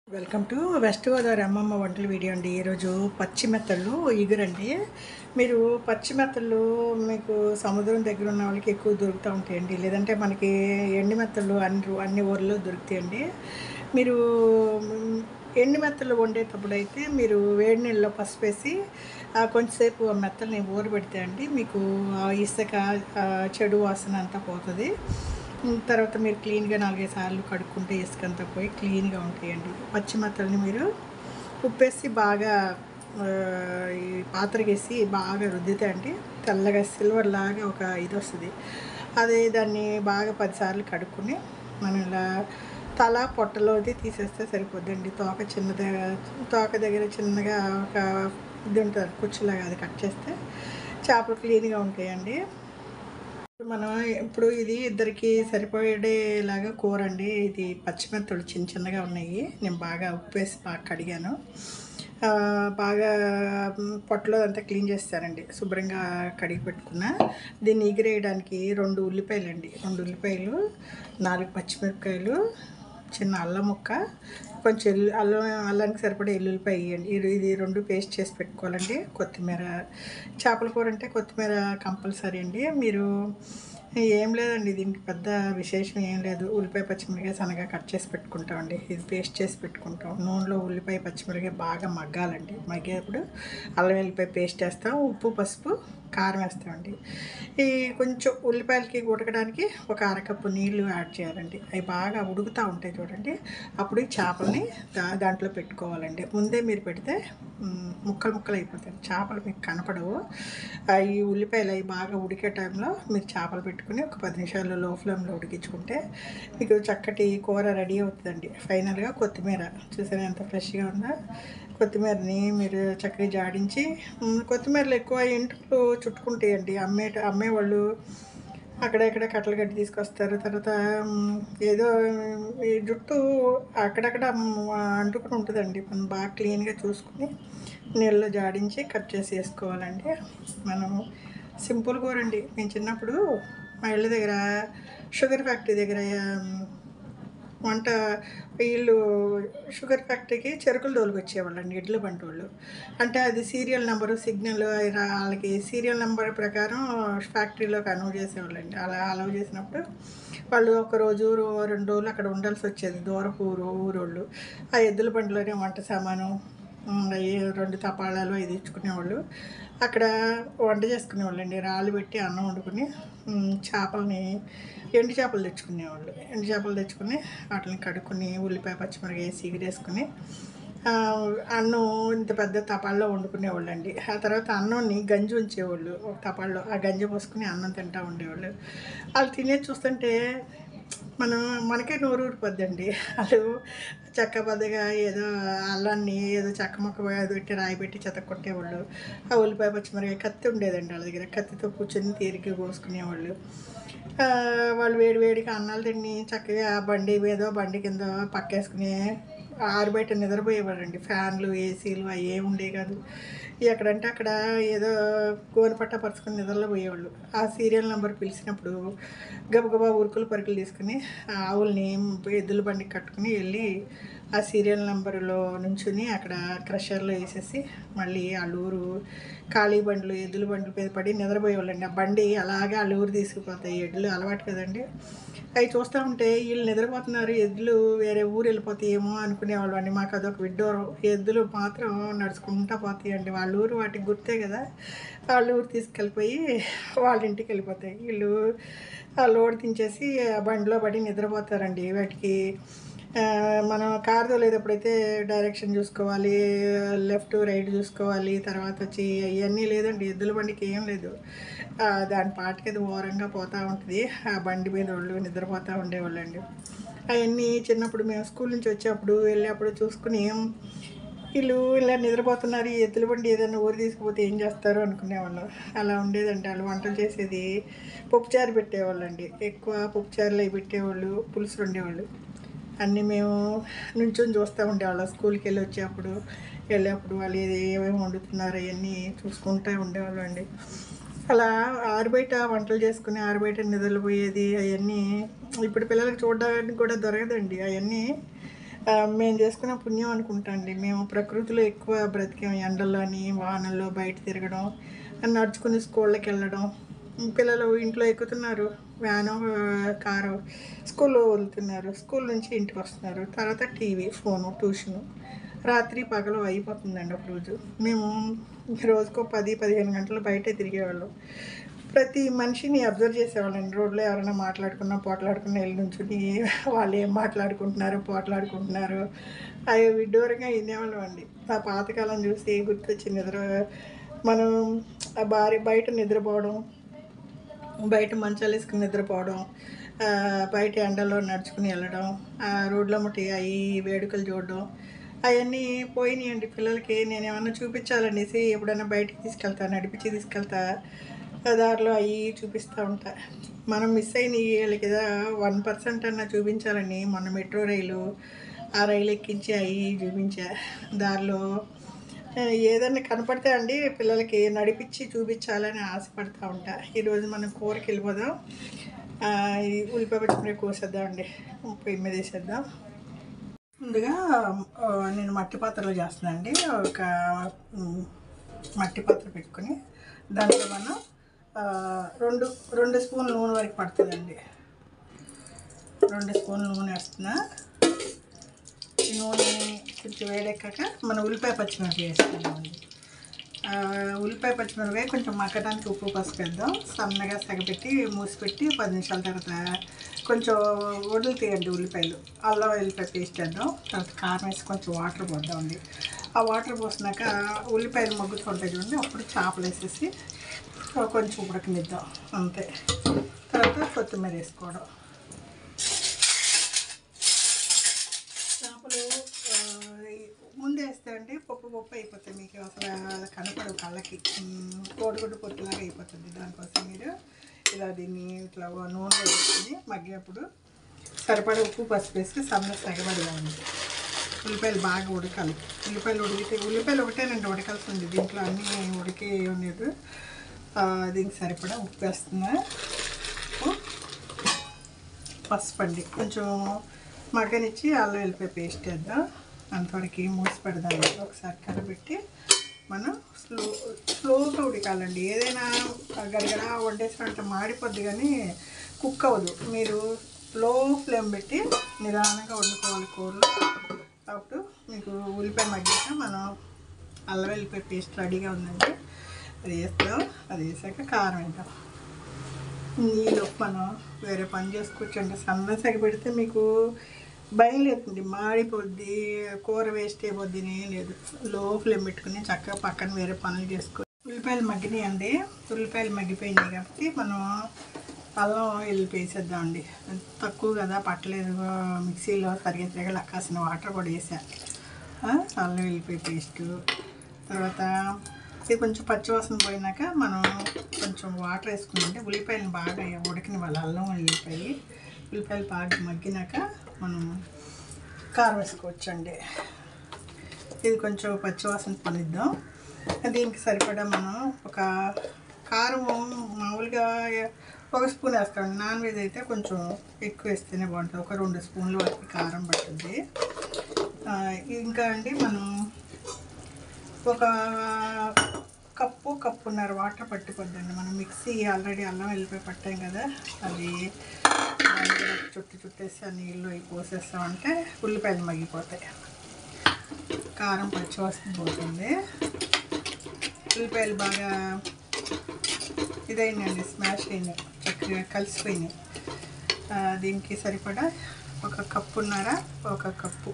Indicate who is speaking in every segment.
Speaker 1: welcome to west Godavari అమ్మమ్మ వంటల video అండి ఈరోజు పచ్చి మెత్తళ్ళు ఇగురండి మీరు పచ్చి మెత్తళ్ళు మీకు సముద్రం దగ్గర ఉన్న వాళ్ళకి ఎక్కువ దొరుకుతూ ఉంటాయండి లేదంటే మనకి ఎండి మెత్తళ్ళు అన్ని రూ- అన్ని ఊర్లో దొరుకుతాయండి మీరు మ్, ఎండి మెత్తలు వండేటప్పుడు అయితే మీరు వేడి నీళ్ళలో పసుపు వేసి ఆ, కొంచెంసేపు ఆ మెత్తల్ని ఊరబెడితే అండి మీకు ఆ ఇసుక ఆ, చెడు వాసన అంతా పోతుంది ఉమ్, తర్వాత మీరు క్లీన్గా నాలుగైదు సార్లు కడుక్కుంటే ఇసుక అంతా పోయి క్లీన్గా ఉంటాయండి పచ్చి మెత్తల్ని మీరు ఉప్పేసి బాగా ఆ, ఈ పాత్రకేసి బాగా రుద్దితే అండి తెల్లగా సిల్వర్ లాగా ఒక ఇది వస్తుంది అదే దాన్ని బాగా పదిసార్లు కడుక్కుని మనం ఇలా తల పొట్టలోది తీసేస్తే సరిపోద్దండి తోక చిన్నదిగా తోక దగ్గర చిన్నగా ఒక ఇది ఉంటుంది కుచ్చులాగా అది కట్ చేస్తే చేపలు క్లీన్గా ఉంటాయండి మనం ఇప్పుడు ఇది ఇద్దరికి సరిపోయేలాగా కూర అండి ఇది పచ్చిమిరపకాయలు చిన్న చిన్నగా ఉన్నాయి నేను బాగా ఉప్పు వేసి బాగా కడిగాను ఆ, బాగా మ్, పొట్టలో అంతా క్లీన్ చేస్తానండి శుభ్రంగా కడిగి పెట్టుకున్న దీన్ని ఎగిరేయడానికి రెండు ఉల్లిపాయలు అండి రెండు ఉల్లిపాయలు నాలుగు పచ్చిమిరపకాయలు చిన్న అల్లం ముక్క కొంచెం ఎల్లు అల్లం అల్లానికి సరిపడే ఎల్లుల్లిపాయ వేయండి ఇది ఇది రెండు పేస్ట్ చేసి పెట్టుకోవాలండి కొత్తిమీర చేపల కూర అంటే కొత్తిమీర కంపల్సరీ అండి మీరు ఏం లేదండి దీనికి పెద్ద విశేషం ఏం లేదు ఉల్లిపాయ పచ్చిమిరకాయ సన్నగా కట్ చేసి పెట్టుకుంటామండి ఇది పేస్ట్ చేసి పెట్టుకుంటాం నూనెలో ఉల్లిపాయ పచ్చిమిరకాయ బాగా మగ్గాలండి మగ్గేటప్పుడు అల్లం వెల్లిపాయ పేస్ట్ వేస్తాం ఉప్పు పసుపు కారం వేస్తామండి ఈ కొంచెం ఉల్లిపాయలకి ఉడకడానికి ఒక అరకప్పు నీళ్లు యాడ్ చేయాలండి అవి బాగా ఉడుకుతూ ఉంటాయి చూడండి అప్పుడు ఈ చేపల్ని దా దాంట్లో పెట్టుకోవాలండి ముందే మీరు పెడితే మ్, ముక్కలు ముక్కలు అయిపోతాయి చేపలు మీకు కనపడవు ఆ, ఈ ఉల్లిపాయలు అవి బాగా ఉడికే టైంలో మీరు చేపలు పెట్టుకుని ఒక పది నిమిషాలు లో ఫ్లేమ్లో ఉడికించుకుంటే మీకు చక్కటి కూర రెడీ అవుతుందండి ఫైనల్గా కొత్తిమీర చూసారా ఎంత ఫ్రెష్గా ఉందో కొత్తిమీరని మీరు చక్కగా జాడించి మ్, కొత్తిమీరలు ఎక్కువ ఇంట్లో చుట్టుకుంటాయండి అమ్మే అమ్మేవాళ్ళు అక్కడ ఇక్కడ కట్టలు కట్టి తీసుకొస్తారు తర్వాత మ్, ఏదో ఈ జుట్టు అక్కడక్కడ మ్, అంటుకుని ఉంటుందండి మనం బాగా క్లీన్గా చూసుకుని నీళ్ళలో జాడించి కట్ చేసి వేసుకోవాలండి మనం సింపుల్ కూర అండి నేను చిన్నప్పుడు మా ఇళ్ళ దగ్గర షుగర్ ఫ్యాక్టరీ దగ్గర మ్, వంట వీళ్ళు షుగర్ ఫ్యాక్టరీకి చెరుకులు తోలుకొచ్చేవాళ్ళండి ఎడ్ల బండి వాళ్ళు అంటే అది సీరియల్ నెంబరు సిగ్నల్ అవి రా- వాళ్ళకి సీరియల్ నెంబర్ ప్రకారం ఫ్యాక్టరీలోకి అనువు చేసేవాళ్ళండి అలా అలవ్ చేసినప్పుడు వాళ్ళు ఒక రోజు రో- రెండు రోజులు అక్కడ ఉండాల్సి వచ్చేది దూరపు ఊరు ఊరోళ్ళు ఆ ఎద్దుల బండిలోనే వంట సామాను ఉమ్, అవి రెండు తపాళాలు అవి తెచ్చుకునేవాళ్ళు అక్కడ వంట చేసుకునేవాళ్ళండి రాళ్ళు పెట్టి అన్నం వండుకుని ఉమ్, చేపల్ని ఎండు చేపలు తెచ్చుకునేవాళ్ళు ఎండు చేపలు తెచ్చుకుని వాటిని కడుక్కుని ఉల్లిపాయ పచ్చిమిరకాయ వేసి ఎగిరేసుకుని ఆ, అన్నం ఇంత పెద్ద తపాల్లో వండుకునేవాళ్ళు అండి ఆ తర్వాత అన్నంని గంజి ఉంచేవాళ్ళు ఒక తపాల్లో ఆ గంజి పోసుకుని అన్నం తింటూ ఉండేవాళ్ళు వాళ్ళు తినేది చూస్తుంటే మనం మనకే నోరు ఊరిపోద్దండి వాళ్ళు చెక్క బద్దగా ఏదో అల్లాన్ని ఏదో చెక్క మొక్క ఏదో పెట్టి రాయి పెట్టి చెత్త కొట్టేవాళ్ళు ఆ ఉల్లిపాయ పచ్చిమిరకాయ కత్తి ఉండేదండి వాళ్ళ దగ్గర కత్తితో కూర్చొని తీరిక కోసుకునేవాళ్ళు ఆ, వాళ్ళు వేడి వేడిగా అన్నాలు తిని చక్కగా ఆ బండి మీద బండి కింద పక్కేసుకుని ఆరు బయట నిద్రపోయేవాళ్ళండి ఫ్యాన్లు ఏసీలు అవి ఏమి ఉండేవి కాదు ఎక్కడంటే అక్కడ ఏదో గోని పట్ట పరుచుకొని నిద్రలో పోయేవాళ్ళు ఆ సీరియల్ నెంబర్ పిలిచినప్పుడు గబగబా ఉరుకులు పరుకులు తీసుకుని ఆ ఆవుల్ని ఎద్దుల బండికి కట్టుకుని వెళ్ళి ఆ సీరియల్ నెంబర్లో నుంచుని అక్కడ క్రషర్లో వేసేసి మళ్ళీ వాళ్ళ ఊరు ఖాళీ బండ్లు ఎద్దుల బండ్ల మీద పడి నిద్రపోయేవాళ్ళండి ఆ బండి అలాగే వాళ్ళ ఊరు తీసుకుపోతాయి ఎడ్లు అలవాటు కదండి అవి చూస్తూ ఉంటే వీళ్ళు నిద్రపోతున్నారు ఎద్దులు వేరే ఊరు వెళ్ళిపోతాయేమో అనుకునేవాళ్ళు అండి మాకు అదొక విడ్డూరం ఎద్దులు మాత్రం నడుచుకుంటా పోతాయండి వాళ్ళ ఊరు వాటికి గుర్తే కదా వాళ్ళ ఊరు తీసుకెళ్ళిపోయి వాళ్ళ ఇంటికి వెళ్ళిపోతాయి వీళ్ళు ఆ లోడ్ దించేసి ఆ బండిలో పడి నిద్రపోతారండి వాటికి ఆ, మనం కారు తోలేటప్పుడైతే డైరెక్షన్ చూసుకోవాలి లెఫ్ట్ రైట్ చూసుకోవాలి తర్వాత వచ్చి అవన్నీ లేదండి ఎద్దుల బండికి ఏం లేదు ఆ, దాని పాటికి అది ఓరంగా పోతూ ఉంటుంది ఆ బండి మీద వాళ్ళు నిద్రపోతూ ఉండేవాళ్ళండి అవన్నీ చిన్నప్పుడు మేము స్కూల్ నుంచి వచ్చేప్పుడు వెళ్ళేప్పుడు చూసుకుని వీళ్ళు ఇలా నిద్రపోతున్నారు ఈ ఎద్దుల బండి ఏదైనా ఊరు తీసుకుపోతే ఏం చేస్తారు అనుకునేవాళ్ళం అలా ఉండేదండి వాళ్ళు వంటలు చేసేది పప్పుచారు పెట్టేవాళ్ళండి ఎక్కువ పప్పుచారులు అవి పెట్టేవాళ్ళు పులుసులు ఉండేవాళ్ళు అన్నీ మేము నుంచొని చూస్తూ ఉండేవాళ్ళం స్కూల్కి వెళ్ళి వచ్చేప్పుడు వెళ్ళేప్పుడు వాళ్ళు ఏది ఏమేమి వండుతున్నారు అవన్నీ చూసుకుంటూ ఉండేవాళ్ళం అండి అలా ఆరుబయట వంటలు చేసుకుని ఆరుబయట నిద్రలు పోయేది అవన్నీ ఇప్పుడు పిల్లలకు చూడడానికి కూడా దొరకదండి అవన్నీ ఆ, మేము చేసుకున్న పుణ్యం అనుకుంటాండి మేము ప్రకృతిలో ఎక్కువ బ్రతికాం ఎండల్లోని వానల్లో బయట తిరగడం నడుచుకుని స్కూళ్ళకి వెళ్ళడం పిల్లలు ఇంట్లో ఎక్కుతున్నారు వ్యాను ఆ, కారు స్కూల్లో వదులుతున్నారు స్కూల్ నుంచి ఇంటికి వస్తున్నారు తర్వాత టీవీ ఫోను ట్యూషను రాత్రి పగలు అయిపోతుందండి ఒక రోజు మేము రోజుకో పది పదిహేను గంటలు బయటే తిరిగేవాళ్ళం ప్రతి మనిషిని అబ్జర్వ్ చేసేవాళ్ళండి రోడ్లో ఎవరైనా మాట్లాడుకున్నా పోట్లాడుకున్నా వెళ్ళి నుంచుని వాళ్ళు ఏం మాట్లాడుకుంటున్నారు పోట్లాడుకుంటున్నారు అవి విడ్డూరంగా వినేవాళ్ళం అండి ఆ పాతకాలం చూసి గుర్తొచ్చి నిద్ర మనం ఆ భార్య బయట నిద్రపోవడం బయట మంచాలు వేసుకుని నిద్రపోవడం ఆ, బయట ఎండలో నడుచుకుని వెళ్ళడం ఆ రోడ్ల మట్టి అవి వేడుకలు చూడడం అవన్నీ పోయినాయండి పిల్లలకి నేను ఏమన్నా చూపించాలనేసి ఎప్పుడైనా బయటికి తీసుకెళ్తా నడిపించి తీసుకెళ్తా ఆ దారిలో అవి చూపిస్తూ ఉంటా మనం మిస్ అయిన వీళ్ళకి ఏదో వన్ పర్సెంట్ అన్నా చూపించాలని మన మెట్రో రైలు ఆ రైలు ఎక్కించి అవి చూపించా దారిలో ఆ, ఏదన్నా కనపడితే అండి పిల్లలకి నడిపించి చూపించాలని ఆశపడతా ఉంటా ఈరోజు మనం కూరకి వెళ్ళిపోదాం ఆ, ఈ ఉల్లిపాయ పచ్చిమిరపకాయ కోసేద్దాం అండి పొయ్యి మీద వేసేద్దాం ముందుగా ఆ, నేను మట్టి పాత్రలో చేస్తున్నాను అండి ఒక ఉమ్, మట్టి పాత్ర పెట్టుకొని దాంట్లో మనం ఆ, రెండు రెండు స్పూన్ల నూనె వరకు పడుతుందండి రెండు స్పూన్ల నూనె వేస్తున్నా ఈ నూనె కొంచెం వేడెక్కాక మనం ఉల్లిపాయ పచ్చిమిరపకాయ వేసుకుందామండి ఆ, ఉల్లిపాయ పచ్చిమిరపకాయ కొంచెం మగ్గడానికి ఉప్పు పసుపు వేద్దాం సన్నగా సగపెట్టి మూసి పెట్టి పది నిమిషాల తర్వాత కొంచెం వడులు తీయండి ఉల్లిపాయలు అల్లం వెల్లిపాయ పేస్ట్ వేద్దాం తర్వాత కారం వేసి కొంచెం వాటర్ పోద్దామండి ఆ వాటర్ పోసినాక ఉల్లిపాయలు మగ్గుతుంటాయి చూడండి అప్పుడు చేపలు వేసేసి కొంచెం ఉడకనిద్దాం అంతే తర్వాత కొత్తిమీర వేసుకోవడం చేపలు ఆ, ఈ- ముందే వేస్తే అండి పప్పు పప్పు అయిపోతుంది మీకు అసలు కనపడవు కళ్ళకి ఉమ్, కోడిగుడ్డు పొట్టులాగా అయిపోతుంది దానికోసం మీరు ఇలా దీన్ని ఇట్లా నూనె వేసుకొని మగ్గేప్పుడు సరిపడా ఉప్పు పసుపు వేసి సన్న సగబడదామండి ఉల్లిపాయలు బాగా ఉడకాలి ఉల్లిపాయలు ఉడికితే ఉల్లిపాయలు ఒకటేనండి ఉడకాల్సి ఉంది దీంట్లో అన్నీ ఉడికే లేదు ఆ, దీనికి సరిపడా ఉప్పు వేస్తున్నా ఉప్పు పసుపు అండి కొంచెం మగ్గనిచ్చి అల్లం వెల్లిపాయ పేస్ట్ వేద్దాం అంతవరకు మూసి పెడదాం ఒకసారి కలబెట్టి మనం స్లో స్లోగా ఉడకాలండి ఏదైనా గడగడ వండేసినట్టు మాడిపోద్ది కానీ కుక్ అవ్వదు మీరు లో ఫ్లేమ్ పెట్టి నిదానంగా వండుకోవాలి కూరలు అప్పుడు మీకు ఉల్లిపాయ మగ్గాక మనం అల్లం వెల్లిపాయ పేస్ట్ రెడీగా ఉందండి అది వేస్తాం అది వేసాక కారం వేద్దాం నీళ్ళు మనం వేరే పని చేసుకోవచ్చండి సన్నసగ పెడితే మీకు భయం లేదండి మాడిపోద్ది కూర వేస్ట్ అయిపోద్ది అని ఏం లేదు లో ఫ్లేమ్ పెట్టుకుని చక్కగా పక్కన వేరే పనులు చేసుకో ఉల్లిపాయలు మగ్గినాయండి ఉల్లిపాయలు మగ్గిపోయినాయి కాబట్టి మనం అల్లం వెల్లిపాయ వేసేద్దామండి తక్కువ కదా పట్టలేదు మిక్సీలో సరిగ్గా తిరగల కాసిన వాటర్ కూడా వేసా ఆ, అల్లం వెల్లిపాయ పేస్టు తర్వాత ఇది కొంచెం పచ్చివాసన పోయినాక మనం కొంచెం వాటర్ వేసుకుంటే ఉల్లిపాయలను బాగా ఉడికిన వాళ్ళ అల్లం ఉల్లిపాయ ఉల్లిపాయలు బాగా మగ్గినాక మనం కారం వేసుకోవచ్చండి ఇది కొంచెం పచ్చివాసన పనిద్దాం దీనికి సరిపడా మనం ఒక కారం మామూలుగా ఒక స్పూన్ వేస్తాం నాన్ వెజ్ అయితే కొంచెం ఎక్కువ వేస్తేనే బాగుంటుంది ఒక రెండు స్పూన్లు వరకు కారం పడుతుంది ఆ, ఇంకా అండి మనం ఒక కప్పు కప్పున్నర వాటర్ పట్టిపోద్దండి మనం మిక్సీ ఆల్రెడీ అల్లం వెళ్ళిపోయి పట్టాం కదా అది దాంట్లో చుట్టు చుట్టేసి ఆ నీళ్ళు అవి పోసేస్తామంటే ఉల్లిపాయలు మగ్గిపోతాయి కారం పచ్చివాసన పోతుంది ఉల్లిపాయలు బాగా ఇదైందండి స్మాష్ అయినాయి చక్కగా కలిసిపోయినాయి ఆ, దీనికి సరిపడా ఒక కప్పున్నర ఒక కప్పు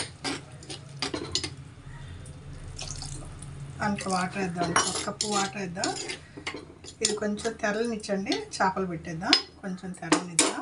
Speaker 1: అంత వాటర్ వేద్దాం ఒక కప్పు వాటర్ వేద్దాం ఇది కొంచెం తెరలనిచ్చండి చేపలు పెట్టేద్దాం కొంచెం తెరలనిద్దాం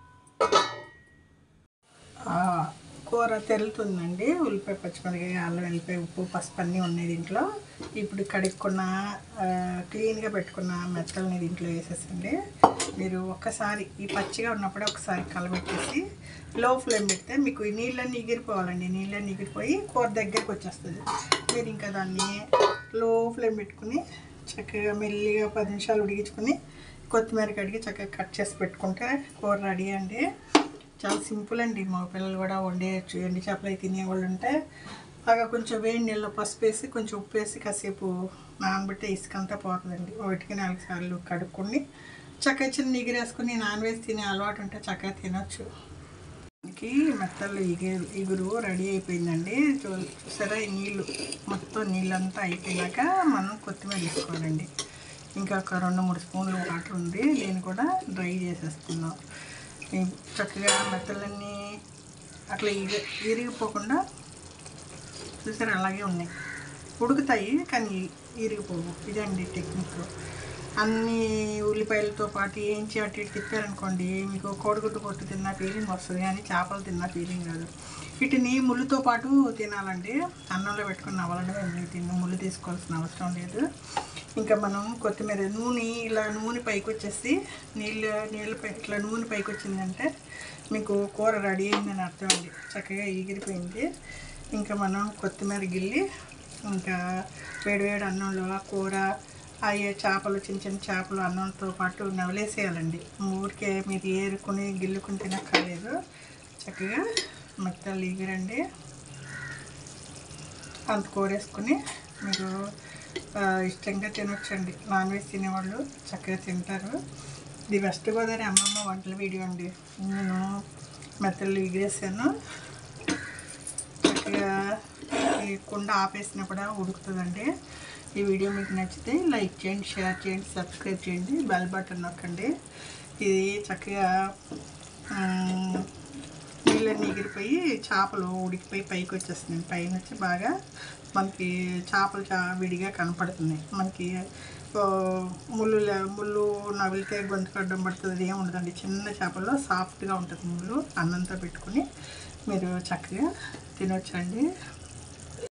Speaker 1: ఆ, కూర తెరులుతుందండి ఉల్లిపాయ పచ్చిమిరపకాయ అల్లం వెల్లిపాయ ఉప్పు పసుపు అన్నీ ఉన్నాయి దీంట్లో ఇప్పుడు కడుక్కున్న ఆ, క్లీన్గా పెట్టుకున్న మెత్తల్ని దీంట్లో వేసేసండి మీరు ఒక్కసారి ఈ పచ్చిగా ఉన్నప్పుడే ఒకసారి కలబెట్టేసి లో ఫ్లేమ్ పెడితే మీకు ఈ నీళ్ళన్నీ ఎగిరిపోవాలండి నీళ్ళన్నీ ఎగిరిపోయి కూర దగ్గరికి వచ్చేస్తుంది మీరు ఇంకా దాన్ని లో ఫ్లేమ్ పెట్టుకుని చక్కగా మెల్లిగా పది నిమిషాలు ఉడిగించుకుని కొత్తిమీర కడిగి చక్కగా కట్ చేసి పెట్టుకుంటే కూర రెడీ అండి చాలా సింపుల్ అండి మా పిల్లలు కూడా వండేయచ్చు ఎండి చేపలు అవి తినేవాళ్ళు ఉంటే బాగా కొంచెం వేడి నీళ్ళు పసుపు వేసి కొంచెం ఉప్పు వేసి కాసేపు నానబెట్టి ఇసుకంతా పోతుందండి ఒకటికి నాలుగు సార్లు కడుక్కొని చక్కగా చిన్న ఎగిరేసుకుని నాన్ వెజ్ తినే అలవాటు ఉంటే చక్కగా తినొచ్చు మనకి మెత్తలు ఇగురు ఇగురు రెడీ అయిపోయిందండి చూ- చూసారా ఈ నీళ్ళు మొత్తం నీళ్ళంతా అయిపోయినాక మనం కొత్తిమీర వేసుకోవాలండి ఇంకా ఒక రెండు మూడు స్పూన్లు వాటర్ ఉంది దీన్ని కూడా డ్రై చేసేస్తున్నాం ఈ చక్కగా మెత్తలన్నీ అట్లా ఇగ ఇరిగిపోకుండా చూసారా అలాగే ఉన్నాయి ఉడుకుతాయి కానీ ఇరిగిపోవు ఇదండి టెక్నిక్ అన్ని ఉల్లిపాయలతో పాటు ఏంచి అటు ఇటు తిప్పారనుకోండి మీకు కోడిగుడ్డు కొట్టు తిన్న ఫీలింగ్ వస్తుంది కానీ చేపలు తిన్న ఫీలింగ్ రాదు వీటిని ముళ్ళుతో పాటు తినాలండి అన్నంలో పెట్టుకుని నవ్వాలంటే మేము తిన్న ముళ్ళు తీసుకోవాల్సిన అవసరం లేదు ఇంకా మనం కొత్తిమీర నూనె ఇలా నూనె పైకి వచ్చేసి నీళ్ళు నీళ్ళు పై ఇట్లా నూనె పైకి వచ్చిందంటే మీకు కూర రెడీ అయిందని అర్థం అండి చక్కగా ఎగిరిపోయింది ఇంకా మనం కొత్తిమీర గిల్లి ఇంకా వేడివేడి అన్నంలో ఆ కూర అయ్యే చేపలు చిన్న చిన్న చేపలు అన్నంతో పాటు నవలేసేయాలండి ఊరికే మీరు ఏరుకుని గిల్లుకుని తినక్కర్లేదు చక్కగా మెత్తలు ఎగిరండి అంత కూరేసుకుని మీరు ఆ, ఇష్టంగా తినొచ్చండి నాన్ వెజ్ తినేవాళ్ళు చక్కగా తింటారు ఇది వెస్ట్ గోదావరి అమ్మమ్మ వంటల వీడియో అండి నేను మెత్తలు ఎగిరేసాను చక్కగా ఈ కుండ ఆపేసినా కూడా ఉడుకుతుందండి ఈ వీడియో మీకు నచ్చితే లైక్ చేయండి షేర్ చేయండి సబ్స్క్రైబ్ చేయండి బెల్ బటన్ నొక్కండి ఇది చక్కగా మ్, నీళ్ళన్నీ ఎగిరిపోయి చేపలు ఉడికిపోయి పైకి వచ్చేస్తున్నాయి పైన వచ్చి బాగా మనకి చేపలు చా విడిగా కనపడుతున్నాయి మనకి ఓ, ముళ్ళు లే- ముళ్ళు నవిలితే గొంతు కడ్డం పడుతుంది అది ఏమి ఉండదండి చిన్న చేపల్లో సాఫ్ట్గా ఉంటుంది ముళ్ళు అన్నంతో పెట్టుకుని మీరు చక్కగా తినొచ్చండి